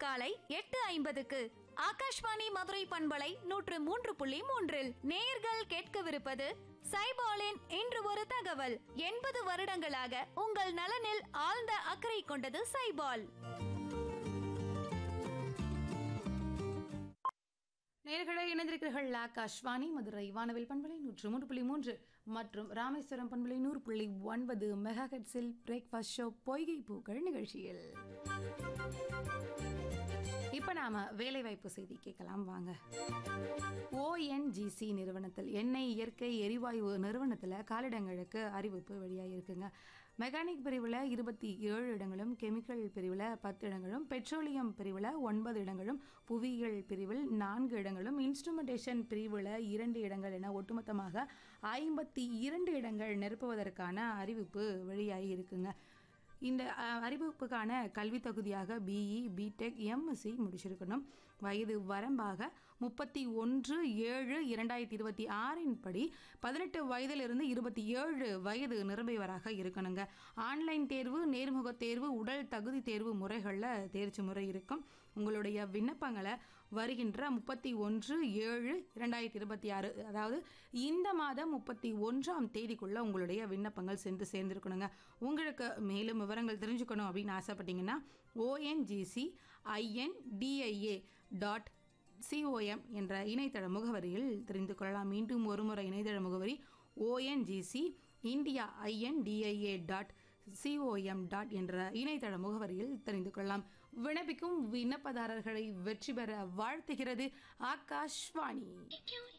காலை எட்டு ஐம்பதுக்கு ஆகாஷ்வாணி மதுரை பண்பலை நூற்று மூன்று புள்ளி மூன்றில் நேயர்கள் கேட்கவிருப்பது சைபாலின் இன்று ஒரு தகவல் எண்பது வருடங்களாக உங்கள் நலனில் ஆழ்ந்த அக்கறை கொண்டது சைபால் நேர்களை இணைந்திருக்கிறீர்கள் ஆகாஷ்வாணி மதுரை வானவில் பண்பலை நூற்று மூன்று புள்ளி மூன்று மற்றும் ராமேஸ்வரம் பண்பலை நூறு புள்ளி ஒன்பது மெகா ஹெட்ஸில் பிரேக்ஃபாஸ்ட் ஷோ பொய்கை பூக்கள் நிகழ்ச்சியில் இப்போ நாம வேலைவாய்ப்பு செய்தி கேட்கலாம் வாங்க ஓஎன்ஜிசி நிறுவனத்தில் எண்ணெய் இயற்கை எரிவாயு நிறுவனத்தில் காலிடங்களுக்கு அறிவிப்பு வெளியாகிருக்குங்க மெக்கானிக் பிரிவில் இருபத்தி ஏழு இடங்களும் கெமிக்கல் பிரிவில் பத்து இடங்களும் பெட்ரோலியம் பிரிவில் ஒன்பது இடங்களும் புவியியல் பிரிவில் நான்கு இடங்களும் இன்ஸ்ட்ருமெண்டேஷன் பிரிவில் இரண்டு இடங்கள் என ஒட்டுமொத்தமாக ஐம்பத்தி இரண்டு இடங்கள் நிரப்புவதற்கான அறிவிப்பு வெளியாகி இருக்குங்க இந்த அஹ், அறிவிப்புக்கான கல்வி தகுதியாக பிஇ பிடெக் எம்எஸ்சி முடிச்சிருக்கணும் வயது வரம்பாக முப்பத்தி ஒன்று ஏழு இரண்டாயிரத்தி இருபத்தி ஆறின் படி பதினெட்டு வயதிலிருந்து இருபத்தி ஏழு வயது நிரம்பியவராக இருக்கணுங்க ஆன்லைன் தேர்வு நேர்முகத் தேர்வு உடல் தகுதி தேர்வு முறைகளில் தேர்ச்சி முறை இருக்கும் உங்களுடைய விண்ணப்பங்களை வருகின்ற முப்பத்தி ஒன்று ஏழு இரண்டாயிரத்தி இருபத்தி ஆறு அதாவது இந்த மாதம் முப்பத்தி ஒன்றாம் தேதிக்குள்ள உங்களுடைய விண்ணப்பங்கள் சென்று சேர்ந்திருக்கணுங்க உங்களுக்கு மேலும் விவரங்கள் தெரிஞ்சுக்கணும் அப்படின்னு ஆசைப்பட்டீங்கன்னா ஓஎன்ஜிசி ஐஎன்டிஐஏ டாட் சிஓஎம் என்ற இணையதள முகவரியில் தெரிந்து கொள்ளலாம் மீண்டும் ஒருமுறை இணையதள முகவரி ONGC India I N D I A dot C O M dot என்ற இணையதள முகவரியில் தெரிந்து கொள்ளலாம் விண்ணப்பிக்கும் விண்ணப்பதாரர்களை வெற்றி பெற வாழ்த்துகிறது ஆகாஷ்வாணி